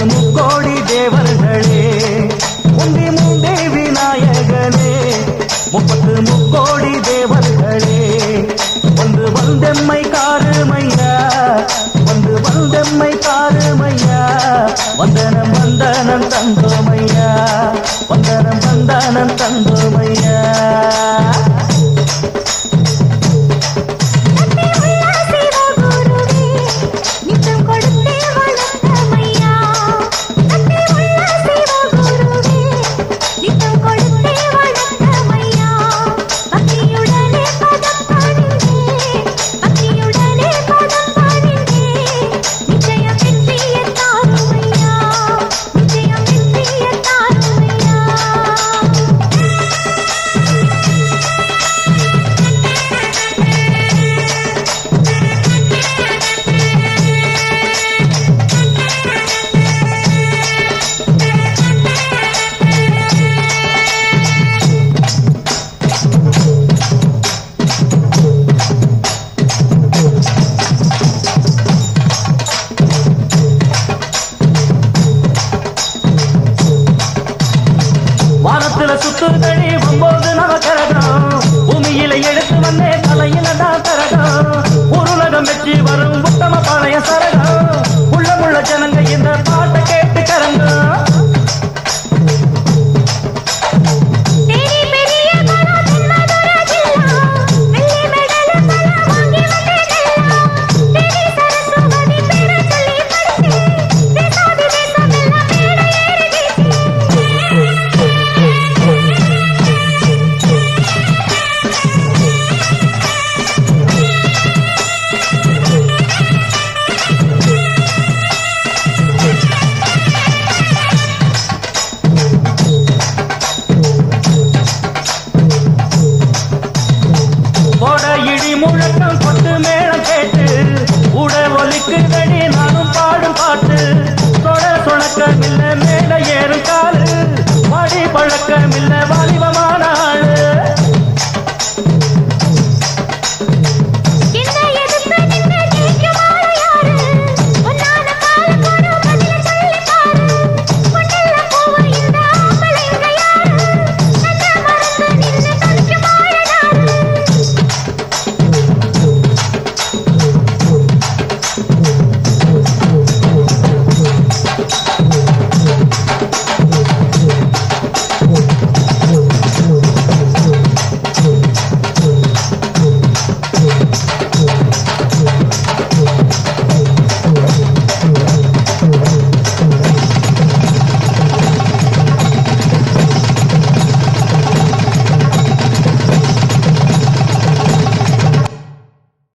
முக்கோடி தேவர்களே உண்டி முண்டே விநாயகனே முப்பத்து முக்கோடி தேவர்களே வந்து வந்தெம்மை காருமையா வந்து வந்தெம்மை காருமையா வந்தனம் வந்தனம் தந்தோமையா வந்தனம் வந்தனம் தந்தோமையா நித்தம் கொடுத்தே வளர்த்தமையா நம்பி உள்ள சிவகுருவே நித்தம் கொடுத்தே வளர்த்தமையா பக்தியுடனே பதம் பணிந்தே பக்தியுடனே பதம் பணிந்தே நிச்சயம் வெற்றியை தாருமையா நிச்சயம் வெற்றியை தாருமையா வானத்துல சுத்துதடி ஒன்பது நவகரகம் பூமியில எடுத்து வந்தே தலையில தான் கரகம் உருளகம் வச்சு வரும் உத்தம பழைய சரகம் உள்ளமுள்ள ஜனங்க இந்த பாட்டை கேட்டு கரங்கம் தேடி பெரிய குணம் தென்மதுரை ஜில்லா வெள்ளி மெடல் பல வாங்கி வந்தேனெல்லாம் தேடி சரஸ்வதி பேரை சொல்லி படிச்சேன் தேசாதி தேசமெல்லாம் மேடை ஏறி போட இடி முழக்கம் கொட்டு மேளம் கேட்டு உட ஒலிக்குதடி நானும் பாடும் பாட்டு தொட சுணக்கம் இல்ல மேல ஏறும் காலு வாடி பழக்கம் இல்ல